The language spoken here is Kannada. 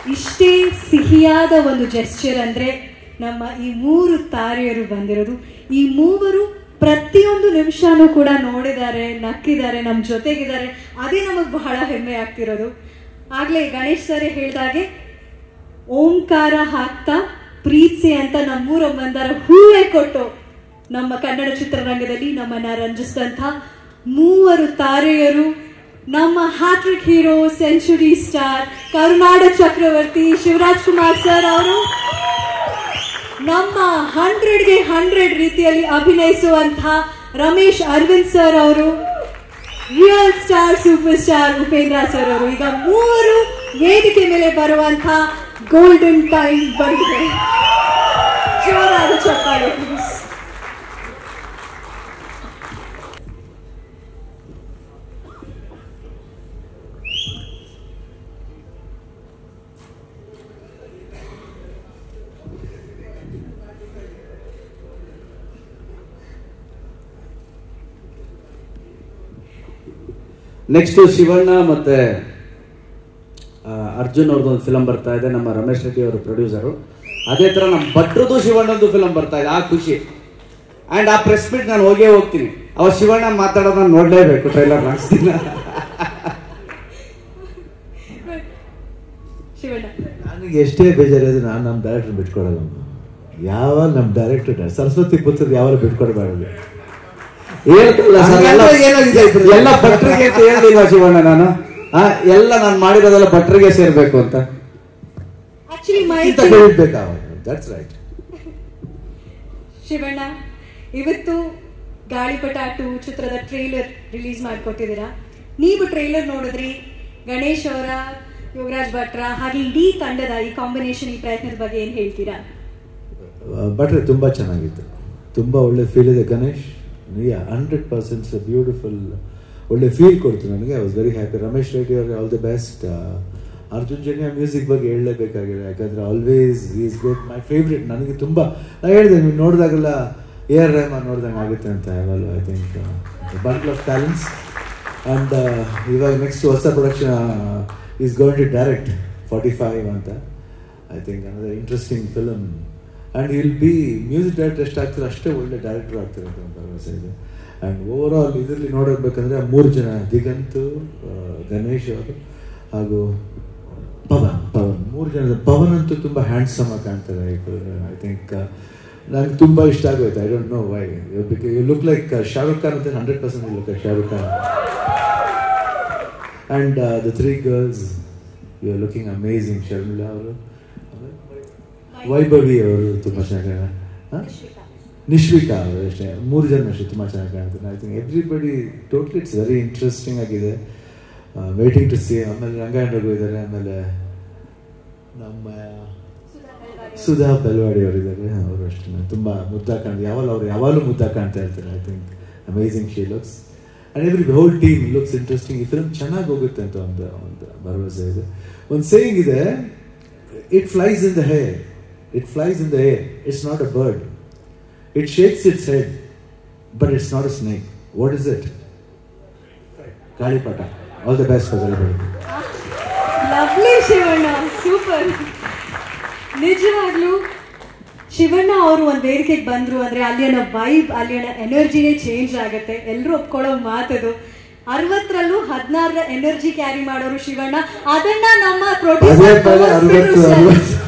ಇಷ್ಟೇ ಸಿಹಿಯಾದ ಒಂದು ಜೆಸ್ಚರ್ ಅಂದರೆ ನಮ್ಮ ಈ ಮೂರು ತಾರೆಯರು ಬಂದಿರೋದು ಈ ಮೂವರು ಪ್ರತಿಯೊಂದು ನಿಮಿಷನೂ ಕೂಡ ನೋಡಿದ್ದಾರೆ ನಕ್ಕಿದ್ದಾರೆ ನಮ್ಮ ಜೊತೆಗಿದ್ದಾರೆ ಅದೇ ನಮಗೆ ಬಹಳ ಹೆಮ್ಮೆ ಆಗ್ತಿರೋದು ಆಗಲೇ ಗಣೇಶ್ ಸರ್ ಹೇಳ್ದಾಗೆ ಓಂಕಾರ ಹಾಕ್ತಾ ಪ್ರೀತಿಸಿ ಅಂತ ನಮ್ಮೂರ ಬಂದಾರ ಹೂವೇ ಕೊಟ್ಟು ನಮ್ಮ ಕನ್ನಡ ಚಿತ್ರರಂಗದಲ್ಲಿ ನಮ್ಮನ್ನ ರಂಜಿಸಿದಂಥ ಮೂವರು ತಾರೆಯರು ನಮ್ಮ ಹ್ಯಾಟ್ರಿಕ್ ಹೀರೋ ಸೆಂಚುರಿ ಸ್ಟಾರ್ ಕರುನಾಡ ಚಕ್ರವರ್ತಿ ಶಿವರಾಜ್ ಕುಮಾರ್ ಸರ್ ಅವರು ನಮ್ಮ ಹಂಡ್ರೆಡ್ಗೆ ಹಂಡ್ರೆಡ್ ರೀತಿಯಲ್ಲಿ ಅಭಿನಯಿಸುವಂಥ ರಮೇಶ್ ಅರವಿಂದ್ ಸರ್ ಅವರು real star super star Upendra sir ಅವರು ಈಗ ಮೂವರು ವೇದಿಕೆ ಮೇಲೆ ಬರುವಂಥ ಗೋಲ್ಡನ್ ಟೈಮ್ ಬಂದಿದೆ ಜೋರಾದ ಚಪ್ಪಾಳೆ ಪ್ಲೀಸ್ ನೆಕ್ಸ್ಟ್ ಶಿವಣ್ಣ ಮತ್ತೆ ಆ, ಅರ್ಜುನ್ ಅವ್ರದ್ದೊಂದು ಫಿಲಮ್ ಬರ್ತಾ ಇದೆ ನಮ್ಮ ರಮೇಶ್ ರೆಡ್ಡಿ ಅವರು ಪ್ರೊಡ್ಯೂಸರು ಅದೇ ತರ ನಮ್ಮ ಭಟ್ರದ್ದು ಶಿವಣ್ಣದ್ದು ಫಿಲಮ್ ಬರ್ತಾ ಇದೆ ಆ ಖುಷಿ ಅಂಡ್ ಆ ಪ್ರೆಸ್ ಮೀಟ್ ನಾನು ಹೋಗೇ ಹೋಗ್ತೀನಿ ಅವ ಶಿವಣ್ಣ ಮಾತಾಡೋದನ್ನ ನೋಡ್ಲೇಬೇಕು ಟ್ರೈಲರ್ ಹಾಕ್ಸ್ತೀನಿ ಶಿವಣ್ಣ ನನಗೆ ಎಷ್ಟೇ ಬೇಜಾರಿದ್ರೆ ನಾನು ನಮ್ಮ ಡೈರೆಕ್ಟರ್ ಬಿಟ್ಕೊಡಲ್ಲ ಯಾವ ನಮ್ಮ ಡೈರೆಕ್ಟರ್ ಸರಸ್ವತಿ ಪುತ್ರ ಯಾವಾಗ ಬಿಟ್ಕೊಡ್ಬಾರ್ದು ಹೇಳ್ತಲ್ಲ ಸರ್, ಎಲ್ಲ ಹಂಗಂದ್ರೆ ಏನಾಗಿದೆ ಇಬ್ರದ್ದು? ಎಲ್ಲ ಭಟ್ರಿಗೆ ಅಂತ ಹೇಳಿಲ್ವಾ ಶಿವಣ್ಣ ನಾನು ಆ, ಎಲ್ಲ ನಾನು ಮಾಡಿರೋದೆಲ್ಲ ಭಟ್ರಿಗೆ ಸೇರ್ಬೇಕು ಅಂತ ಆಕ್ಚುಲಿ ಇಂಥ ಮೈತ್ರಿ ಬೆಳಿಬೇಕು ಅವಾಗ ದಟ್ಸ್ ರೈಟ್ ಶಿವಣ್ಣ ಇವತ್ತು ಗಾಳಿಪಟ ಟು ಚಿತ್ರದ ಟ್ರೈಲರ್ ರಿಲೀಸ್ ಮಾಡಿಕೊಟ್ಟಿದ್ದೀರಾ ನೀವು ಟ್ರೈಲರ್ ನೋಡಿದ್ರಿ ಗಣೇಶ್ ಅವರ ಯೋಗರಾಜ್ ಭಟ್ರ ಹಾಗೆ ಇಡೀ ತಂಡದ ಈ ಕಾಂಬಿನೇಷನ್ ಈ ಪ್ರಯತ್ನದ ಬಗ್ಗೆ ಏನು ಹೇಳ್ತೀರಾ ಬಟ್ರೆ ತುಂಬ ಚೆನ್ನಾಗಿತ್ತು ತುಂಬ ಒಳ್ಳೆ ಫೀಲ್ ಇದೆ ಗಣೇಶ್ ಹಂಡ್ರೆಡ್ ಪರ್ಸೆಂಟ್ಸ್ ಬ್ಯೂಟಿಫುಲ್ ಒಳ್ಳೆ ಫೀಲ್ ಕೊಡ್ತು ನನಗೆ I was very happy Ramesh Reddy ಅವ್ರಿಗೆ all the best Arjun Janya music ಬಗ್ಗೆ ಹೇಳಲೇಬೇಕಾಗಿದೆ ಯಾಕಂದರೆ always is good my favourite ನನಗೆ ತುಂಬ ನಾನು ಹೇಳಿದೆ ನೀವು ನೋಡಿದಾಗೆಲ್ಲ ಎ ಆರ್ ರೆಹಮಾನ್ ನೋಡ್ದಂಗೆ ಆಗುತ್ತೆ ಅಂತ ಯಾವಾಗಲೂ I think bundle of talents and ಇವಾಗ ನೆಕ್ಸ್ಟ್ ಹೊಸ production is going to direct forty five ಅಂತ ಐ ಥಿಂಕ್ ಅನ್ನೋದು interesting film and will be music director ಎಷ್ಟು ಆಗ್ತಾರೆ ಅಷ್ಟೇ ಒಳ್ಳೆ ಡೈರೆಕ್ಟರ್ ಆಗ್ತಾರೆ ಅಂತ ಒಂದು ಭರವಸೆ ಇದೆ ಆ್ಯಂಡ್ ಓವರ್ ಆಲ್ ಇದರಲ್ಲಿ ನೋಡಬೇಕಂದ್ರೆ ಮೂರು ಜನ ದಿಗಂತು ಆ, ಗಣೇಶ್ ಅವರು ಹಾಗೂ ಪವನ್ ಪವನ್ ಮೂರು ಜನ ಪವನ್ ಅಂತೂ ತುಂಬ ಹ್ಯಾಂಡ್ಸಮ್ ಆಗಿ ಕಾಣ್ತಾರೆ ಐ ಥಿಂಕ್ ನಂಗೆ ತುಂಬ ಇಷ್ಟ ಆಗೋಯ್ತು I don't know why you look like Shahrukh Khan ಅಂತ hundred percent look like Shahrukh Khan and the three girls you are looking amazing Sharmila ಅವರು ವೈಭವಿ ಅವರು ತುಂಬ ಚೆನ್ನಾಗಿ ನಿಶ್ವಿಕಾ ಅವರು ಅಷ್ಟೇ ಮೂರು ಜನ ಅಷ್ಟೇ ತುಂಬ ಚೆನ್ನಾಗಿ ಕಾಣ್ತಾರೆ I think everybody totally it's very interesting ಆಗಿದೆ ವೇಟಿಂಗ್ ಟು ಸಿ ಆಮೇಲೆ ರಂಗಾಯಣ ರಘು ಇದ್ದಾರೆ ಆಮೇಲೆ ನಮ್ಮ ಸುಧಾ ಬೆಲ್ವಾಡಿ ಅವರು ಇದ್ದಾರೆ ಅವರು ಅಷ್ಟೇ ತುಂಬ ಮುದ್ದ ಕಾಣ್ತಾರೆ ಯಾವಾಗ ಅವ್ರು ಯಾವಾಗಲೂ ಮುದ್ದ ಕಾಣ್ತಾ ಇರ್ತಾರೆ I think amazing she looks and every whole team looks interesting ಈ ಫಿಲ್ಮ್ ಚೆನ್ನಾಗಿ ಹೋಗುತ್ತೆ ಅಂತ ಒಂದು ಒಂದು ಭರವಸೆ ಇದೆ ಒಂದು ಸೇಯಿಂಗ್ ಇದೆ it flies in the air it flies in the air it's not a bird it shakes its head but it's not a snake what is it Galipata all the best for Galipata lovely Shivanna super ನಿಜವಾಗ್ಲೂ ಶಿವಣ್ಣ ಅವರು ಒಂದು ವೇದಿಕೆಗೆ ಬಂದ್ರು ಅಂದ್ರೆ ಅಲ್ಲಿನ ವೈಬ್ ಅಲ್ಲಿನ ಎನರ್ಜಿನೇ ಚೇಂಜ್ ಆಗುತ್ತೆ ಎಲ್ಲರೂ ಒಪ್ಕೊಳ್ಳೋ ಮಾತದು ಅರವತ್ತರಲ್ಲೂ ಹದಿನಾರರ ಎನರ್ಜಿ ಕ್ಯಾರಿ ಮಾಡೋರು ಶಿವಣ್ಣ ಅದನ್ನ ನಮ್ಮ ಅದೇ ಪದ ಅರವತ್ತು ಪ್ರೊಡ್ಯೂಸರ್ ಅರವತ್ತು